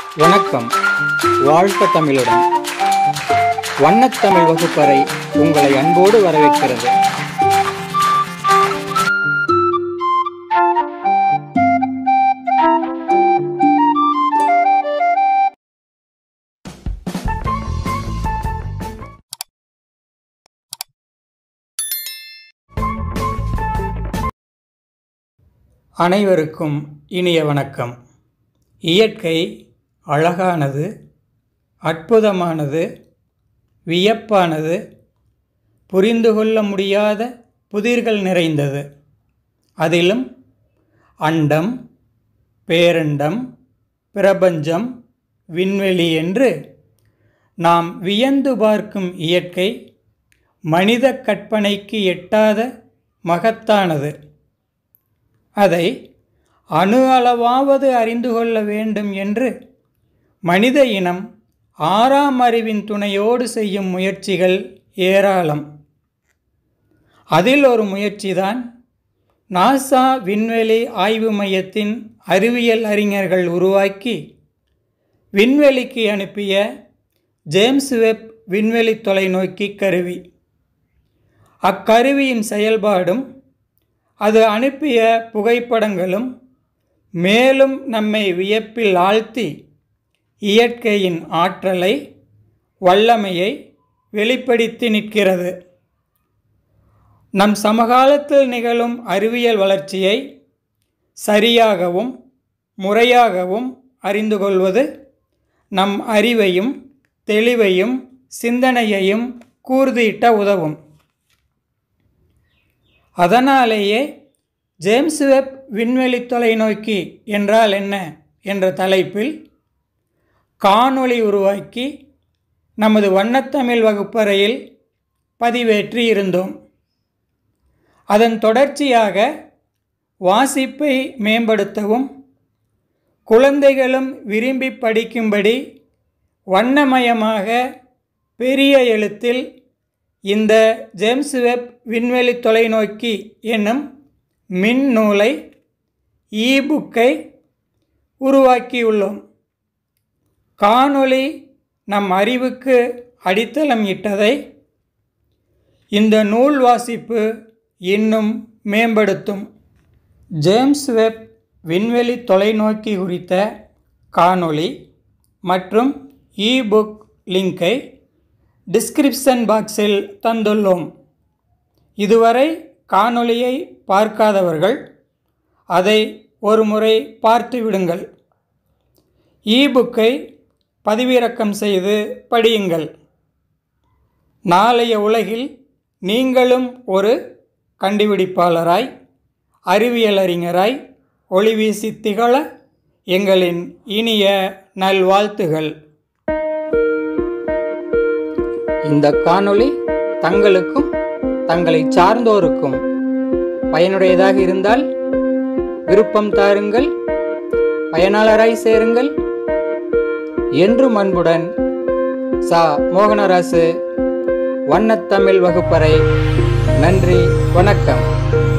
வணக்கம் வாழ்க தமிழுடன் வண்ணத்தமிழ் வகுப்பறை உங்களை அன்போடு வரவேற்கிறது அனைவருக்கும் இனிய வணக்கம் இயற்கை அழகானது அற்புதமானது வியப்பானது புரிந்து கொள்ள முடியாத புதிர்கள் நிறைந்தது அதிலும் அண்டம் பேரண்டம் பிரபஞ்சம் விண்வெளி என்று நாம் வியந்து பார்க்கும் இயற்கை மனித கற்பனைக்கு எட்டாத மகத்தானது அதை அணு அளவாவது அறிந்து கொள்ள வேண்டும் என்று மனித இனம் ஆறாம் அறிவின் துணையோடு செய்யும் முயற்சிகள் ஏராளம் அதில் ஒரு முயற்சிதான் நாசா விண்வெளி ஆய்வு மையத்தின் அறிவியல் அறிஞர்கள் உருவாக்கி விண்வெளிக்கு அனுப்பிய ஜேம்ஸ் வெப் விண்வெளி தொலைநோக்கி கருவி அக்கருவியின் செயல்பாடும் அது அனுப்பிய புகைப்படங்களும் மேலும் நம்மை வியப்பில் ஆழ்த்தி இயற்கையின் ஆற்றலை வல்லமையை வெளிப்படுத்தி நிற்கிறது நம் சமகாலத்தில் நிகழும் அறிவியல் வளர்ச்சியை சரியாகவும் முறையாகவும் அறிந்து கொள்வது நம் அறிவையும் தெளிவையும் சிந்தனையையும் கூர்தியிட்ட உதவும் அதனாலேயே ஜேம்ஸ் வெப் விண்வெளி தொலைநோக்கி என்றால் என்ன என்ற தலைப்பில் காணொளி உருவாக்கி நமது வண்ணத்தமிழ் வகுப்பறையில் பதிவேற்றி இருந்தோம் அதன் தொடர்ச்சியாக வாசிப்பை மேம்படுத்தவும் குழந்தைகளும் விரும்பி படிக்கும்படி வண்ணமயமாக பெரிய எழுத்தில் இந்த ஜேம்ஸ் வெப் விண்வெளி தொலைநோக்கி என்னும் மின் நூலை இ புக்கை உருவாக்கியுள்ளோம் காணொளி நம் அறிவுக்கு அடித்தளம் இட்டதை இந்த நூல் வாசிப்பு இன்னும் மேம்படுத்தும் ஜேம்ஸ் வெப் விண்வெளி தொலைநோக்கி குறித்த காணொளி மற்றும் இ புக் லிங்கை டிஸ்கிரிப்ஷன் பாக்ஸில் தந்துள்ளோம் இதுவரை காணொளியை பார்க்காதவர்கள் அதை ஒரு முறை பார்த்து விடுங்கள் இபுக்கை பதிவிறக்கம் செய்து படியுங்கள் நாளைய உலகில் நீங்களும் ஒரு கண்டுபிடிப்பாளராய் அறிவியலறிஞராய் ஒளிவீசி திகழ எங்களின் இனிய நல்வாழ்த்துகள் இந்த காணொளி தங்களுக்கும் தங்களை சார்ந்தோருக்கும் பயனுடையதாக இருந்தால் விருப்பம் தாருங்கள் பயனாளராய் சேருங்கள் என்றும் அன்புடன் சா மோகனராசு வண்ணத்தமிழ் வகுப்பறை நன்றி வணக்கம்